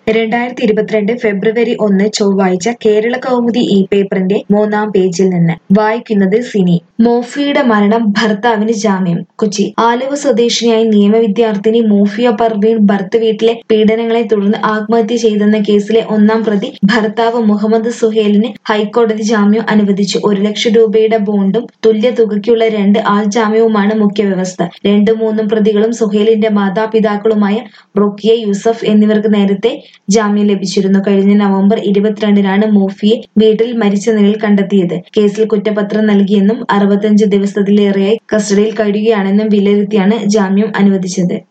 രണ്ടായിരത്തി ഇരുപത്തിരണ്ട് ഫെബ്രുവരി ഒന്ന് ചൊവ്വാഴ്ച കേരള കൗമുദി ഈ പേപ്പറിന്റെ മൂന്നാം പേജിൽ നിന്ന് വായിക്കുന്നത് സിനി മോഫിയുടെ മരണം ഭർത്താവിന് ജാമ്യം കൊച്ചി ആലുവ സ്വദേശിനിയായ നിയമ വിദ്യാർത്ഥിനി മോഫിയ പർവീൺ ഭർത്ത് വീട്ടിലെ പീഡനങ്ങളെ തുടർന്ന് ആത്മഹത്യ ചെയ്തെന്ന കേസിലെ ഒന്നാം പ്രതി ഭർത്താവ് മുഹമ്മദ് സുഹേലിന് ഹൈക്കോടതി ജാമ്യം അനുവദിച്ചു ഒരു ലക്ഷം രൂപയുടെ ബോണ്ടും തുല്യ തുകയ്ക്കുള്ള രണ്ട് ആൾ ജാമ്യവുമാണ് മുഖ്യ വ്യവസ്ഥ രണ്ടും മൂന്നും പ്രതികളും സുഹേലിന്റെ മാതാപിതാക്കളുമായ റുക്കിയ യൂസഫ് എന്നിവർക്ക് നേരത്തെ ജാമ്യം ലഭിച്ചിരുന്നു കഴിഞ്ഞ നവംബർ ഇരുപത്തിരണ്ടിനാണ് മോഫിയെ വീട്ടിൽ മരിച്ച നിലയിൽ കണ്ടെത്തിയത് കേസിൽ കുറ്റപത്രം നൽകിയെന്നും അറുപത്തഞ്ച് ദിവസത്തിലേറെയായി കസ്റ്റഡിയിൽ കഴിയുകയാണെന്നും വിലയിരുത്തിയാണ് ജാമ്യം അനുവദിച്ചത്